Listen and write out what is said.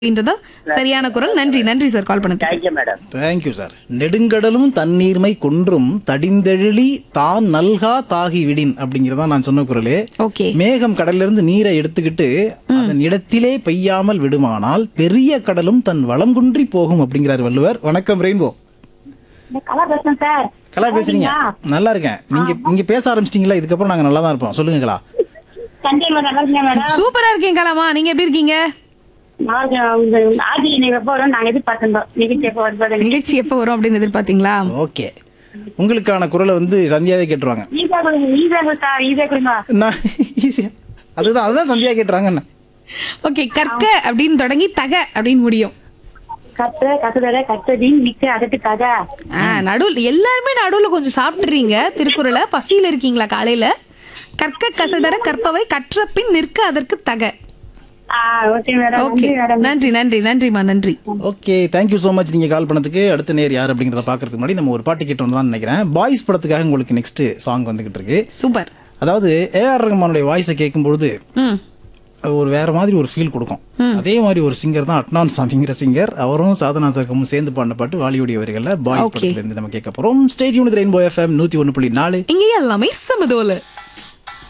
அப்படின்றதா சரியான குரல் நன்றி நன்றி சார் கால் பண்ணதுக்கு தேங்க்யூ மேடம் தேங்க்யூ சார் நெடுங்கடலும் தண்ணீர்மை குன்றும் தடிந்தெழிலி தான் நல்கா தாகி விடின் அப்படிங்கறதா நான் சொன்ன குரலே ஓகே மேகம் கடல்ல இருந்து நீரை எடுத்துக்கிட்டு அதன் இடத்திலே பெய்யாமல் விடுமானால் பெரிய கடலும் தன் வளம் குன்றி போகும் அப்படிங்கிறார் வள்ளுவர் வணக்கம் ரெயின்போ இந்த கலா பேசுறேன் சார் கலா பேசுறீங்க நல்லா இருக்கேன் நீங்க நீங்க பேச ஆரம்பிச்சிட்டீங்களா இதுக்கப்புறம் நாங்க நல்லா தான் இருப்போம் சொல்லுங்க கலா சண்டே மேடம் நல்லா இருக்கீங்க மேடம் சூப்பரா இருக்கேன் கலாமா நீங்க எப்படி இருக்கீங்க நல்லா இருக்கேன். உங்க ஆதி நீங்க எப்போ வரும் நாங்க எதிர்பார்த்திருந்தோம் நிகழ்ச்சி எப்போ வரும்போது நிகழ்ச்சி எப்போ வரும் அப்படின்னு எதிர்பார்த்தீங்களா ஓகே உங்களுக்கான குரலை வந்து சந்தியாவே கேட்டுருவாங்க ஈஸியா கொடுங்க ஈஸியா கொடுங்க சார் ஈஸியா கொடுங்க நான் ஈஸியா அதுதான் அதுதான் சந்தியா கேட்டுறாங்க ஓகே கற்க அப்படின்னு தொடங்கி தக அப்படின்னு முடியும் கத்த கசதர கத்ததின் மிக்க அதட்டு கதை ஆ நடுவில் எல்லாருமே நடுவுல கொஞ்சம் சாப்பிட்டுறீங்க திருக்குறளை பசியில இருக்கீங்களா காலையில கற்க கசடர கற்பவை கற்ற பின் நிற்க அதற்கு தக ஆ ஓகே மேடம் ஓகே நன்றி மேடம் நன்றி நன்றி நன்றிமா நன்றி ஓகே தேங்க்யூ ஸோ மச் நீங்கள் கால் பண்ணதுக்கு அடுத்த நேர் யார் அப்படிங்கிறத பார்க்கறதுக்கு முன்னாடி நம்ம ஒரு பாட்டு கேட்டு வந்தலாம்னு நினைக்கிறேன் பாய்ஸ் படத்துக்காக உங்களுக்கு நெக்ஸ்ட் சாங் வந்துகிட்டு இருக்கு சூப்பர் அதாவது ஏஆர் ரஹ்மானுடைய வாய்ஸை கேட்கும்பொழுது ம் ஒரு வேற மாதிரி ஒரு ஃபீல் கொடுக்கும் அதே மாதிரி ஒரு சிங்கர் தான் அட்னான் சாமிங்கிற சிங்கர் அவரும் சாதனா சர்க்கமும் சேர்ந்து பாடின பாட்டு வாலியுடைய வரிகளில் பாய்ஸ் Okay. படத்துல இருந்து நம்ம கேட்க போறோம் ஸ்டேடியம் ரெயின்போ எஃப்எம் நூத்தி ஒன்று புள்ளி நாலு இங்கே எல்லாமே சமதோல